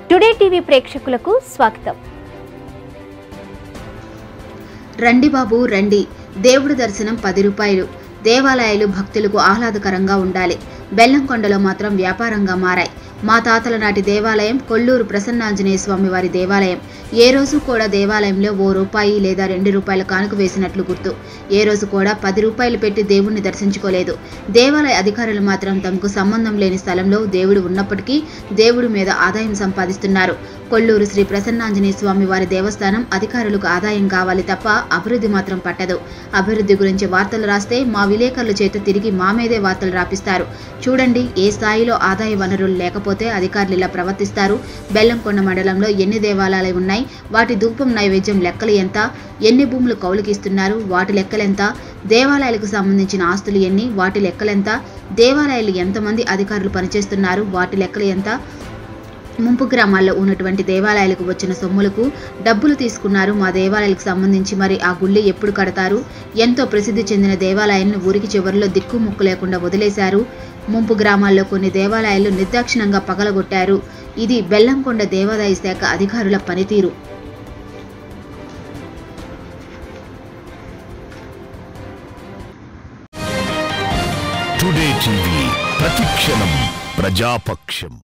today TV ప్రేక్షకులకు స్వాగతం రండి బాబు రండి దేవుడి దర్శనం పది రూపాయలు దేవాలయాలు భక్తులకు ఆహ్లాదకరంగా ఉండాలి బెల్లంకొండలో మాత్రం వ్యాపారంగా మారాయి మా తాతల నాటి దేవాలయం కొల్లూరు ప్రసన్నాంజనేయ స్వామి వారి దేవాలయం ఏ రోజు కూడా దేవాలయంలో ఓ రూపాయి లేదా రెండు రూపాయల కానుక వేసినట్లు గుర్తు ఏ రోజు కూడా పది రూపాయలు పెట్టి దేవుణ్ణి దర్శించుకోలేదు దేవాలయ అధికారులు మాత్రం తమకు సంబంధం లేని స్థలంలో దేవుడు ఉన్నప్పటికీ దేవుడి మీద ఆదాయం సంపాదిస్తున్నారు కొల్లూరు శ్రీ ప్రసన్నాంజనేయ స్వామి వారి దేవస్థానం అధికారులకు ఆదాయం కావాలి తప్ప అభివృద్ధి మాత్రం పట్టదు అభివృద్ధి గురించి వార్తలు రాస్తే మా విలేకరుల చేత తిరిగి మా మీదే వార్తలు రాపిస్తారు చూడండి ఏ స్థాయిలో ఆదాయ వనరులు లేకపోతే అధికారులు ఇలా ప్రవర్తిస్తారు బెల్లంకొండ మండలంలో ఎన్ని దేవాలయాలు ఉన్నాయి వాటి ధూపం నైవేద్యం లెక్కలు ఎంత ఎన్ని భూములు కౌలుకి ఇస్తున్నారు వాటి లెక్కలెంత దేవాలయాలకు సంబంధించిన ఆస్తులు ఎన్ని వాటి లెక్కలెంత దేవాలయాలు ఎంతమంది అధికారులు పనిచేస్తున్నారు వాటి లెక్కలు ఎంత ముంపు గ్రామాల్లో ఉన్నటువంటి దేవాలయాలకు వచ్చిన సొమ్ములకు డబ్బులు తీసుకున్నారు మా దేవాలయాలకు సంబంధించి మరి ఆ గుళ్ళు ఎప్పుడు కడతారు ఎంతో ప్రసిద్ధి చెందిన దేవాలయాలను ఊరికి చివరిలో దిక్కు ముక్కు లేకుండా వదిలేశారు ముంపు గ్రామాల్లో కొన్ని దేవాలయాలు నిర్దాక్షిణంగా పగలగొట్టారు ఇది బెల్లంకొండ దేవాదాయ శాఖ అధికారుల పనితీరు టుడే టీవీ ప్రతిక్షణం ప్రజాపక్షం